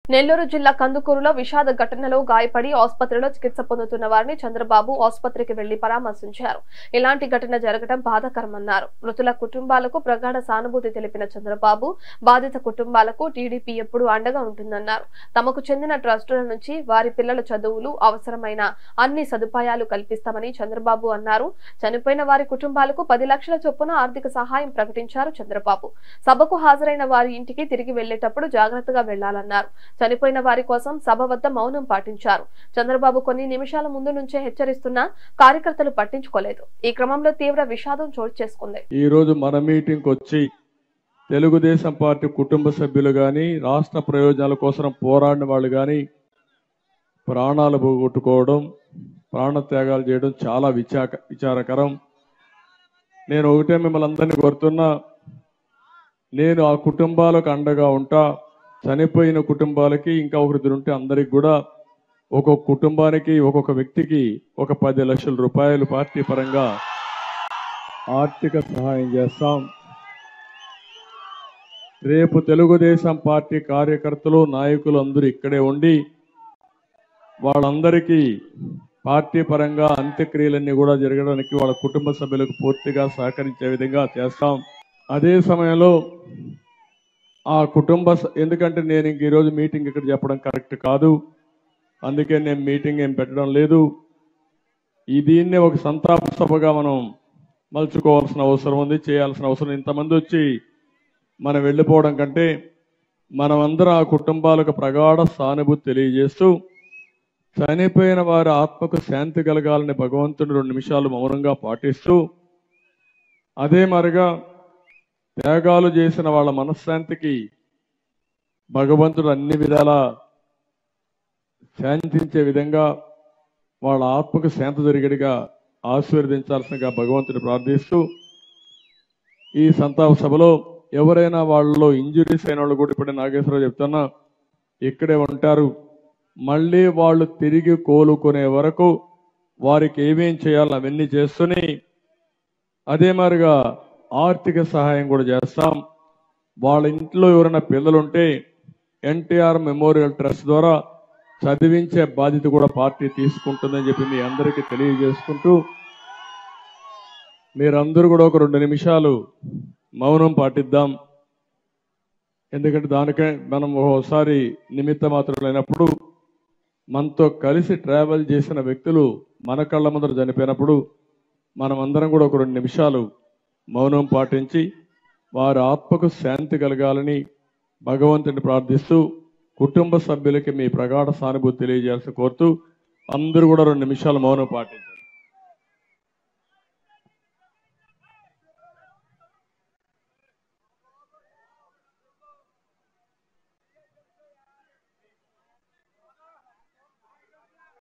నెల్లూరు జిల్లా కందుకూరులో విషాద ఘటనలో గాయపడి ఆసుపత్రిలో చికిత్స పొందుతున్న వారిని చంద్రబాబు ఆసుపత్రికి వెళ్లి పరామర్శించారు ఇలాంటి ఘటన జరగడం బాధాకరమన్నారు మృతుల కుటుంబాలకు ప్రగాఢ సానుభూతి తెలిపిన చంద్రబాబు బాధిత కుటుంబాలకు టీడీపీ ఎప్పుడూ అండగా ఉంటుందన్నారు తమకు చెందిన ట్రస్టుల నుంచి వారి పిల్లల చదువులు అవసరమైన అన్ని సదుపాయాలు కల్పిస్తామని చంద్రబాబు అన్నారు చనిపోయిన వారి కుటుంబాలకు పది లక్షల చొప్పున ఆర్థిక సహాయం ప్రకటించారు చంద్రబాబు సభకు హాజరైన వారి ఇంటికి తిరిగి వెళ్లేటప్పుడు జాగ్రత్తగా వెళ్లాలన్నారు చనిపోయిన వారి కోసం సభ వద్ద మౌనం పాటించారు చంద్రబాబు కొన్ని నిమిషాల ముందు నుంచే హెచ్చరిస్తున్నా కార్యకర్తలు పట్టించుకోలేదు ఈ క్రమంలో తీవ్ర విషాదం చోటు చేసుకుంది ఈ రోజు మన మీటింగ్కి వచ్చి తెలుగుదేశం పార్టీ కుటుంబ సభ్యులు కానీ రాష్ట్ర ప్రయోజనాల కోసం పోరాడిన వాళ్ళు కానీ ప్రాణాలు పోగొట్టుకోవడం ప్రాణత్యాగాలు చేయడం చాలా విచాక విచారకరం నేను ఒకటే మిమ్మల్ని అందరినీ కోరుతున్నా నేను ఆ కుటుంబాలకు అండగా ఉంటా చనిపోయిన కుటుంబాలకి ఇంకా ఒకరిద్దరు ఉంటే అందరికి కూడా ఒక్కొక్క కుటుంబానికి ఒక్కొక్క వ్యక్తికి ఒక పది లక్షల రూపాయలు పార్టీ పరంగా ఆర్థిక సహాయం చేస్తాం రేపు తెలుగుదేశం పార్టీ కార్యకర్తలు నాయకులు అందరూ ఇక్కడే ఉండి వాళ్ళందరికీ పార్టీ పరంగా అంత్యక్రియలన్నీ కూడా జరగడానికి వాళ్ళ కుటుంబ సభ్యులకు పూర్తిగా సహకరించే విధంగా చేస్తాం అదే సమయంలో ఆ కుటుంబ స- ఎందుకంటే నేను ఇంక ఈరోజు మీటింగ్ ఇక్కడ చెప్పడం కరెక్ట్ కాదు అందుకే నేను మీటింగ్ ఏం పెట్టడం లేదు ఈ దీన్నే ఒక సంతాప సభగా మనం మలుచుకోవాల్సిన అవసరం ఉంది చేయాల్సిన అవసరం ఇంతమంది వచ్చి మనం వెళ్ళిపోవడం కంటే మనమందరం ఆ కుటుంబాలకు ప్రగాఢ సానుభూతి తెలియజేస్తూ చనిపోయిన వారి ఆత్మకు శాంతి కలగాలని భగవంతుని రెండు నిమిషాలు మౌనంగా పాటిస్తూ అదే మరిగా త్యాగాలు చేసిన వాళ్ళ మనశ్శాంతికి భగవంతుడు అన్ని విధాలా శాంతించే విధంగా వాళ్ళ ఆత్మకు శాంతి జరిగేట్టుగా ఆశీర్వదించాల్సిందిగా భగవంతుని ప్రార్థిస్తూ ఈ సంతాప సభలో ఎవరైనా వాళ్ళలో ఇంజురీస్ అయిన వాళ్ళు కూడా ఇప్పుడు నాగేశ్వరరావు చెప్తున్నా ఇక్కడే ఉంటారు మళ్ళీ వాళ్ళు తిరిగి కోలుకునే వరకు వారికి ఏమేం చేయాలో అవన్నీ చేస్తూనే అదే మాదిరిగా ఆర్థిక సహాయం కూడా చేస్తాం వాళ్ళ ఇంట్లో ఎవరైనా పిల్లలుంటే ఎన్టీఆర్ మెమోరియల్ ట్రస్ట్ ద్వారా చదివించే బాధ్యత కూడా పార్టీ తీసుకుంటుందని చెప్పి మీ అందరికీ తెలియజేసుకుంటూ మీరందరూ కూడా ఒక రెండు నిమిషాలు మౌనం పాటిద్దాం ఎందుకంటే దానికే మనం ఒకసారి నిమిత్త మాత్రమైనప్పుడు మనతో కలిసి ట్రావెల్ చేసిన వ్యక్తులు మన కళ్ళ ముందర చనిపోయినప్పుడు మనం అందరం కూడా ఒక రెండు నిమిషాలు మౌనం పాటించి వారి ఆత్మకు శాంతి కలగాలని భగవంతుని ప్రార్థిస్తూ కుటుంబ సభ్యులకి మీ ప్రగాఢ సానుభూతి తెలియజేయాల్సి కోరుతూ అందరూ కూడా రెండు నిమిషాలు మౌనం పాటించారు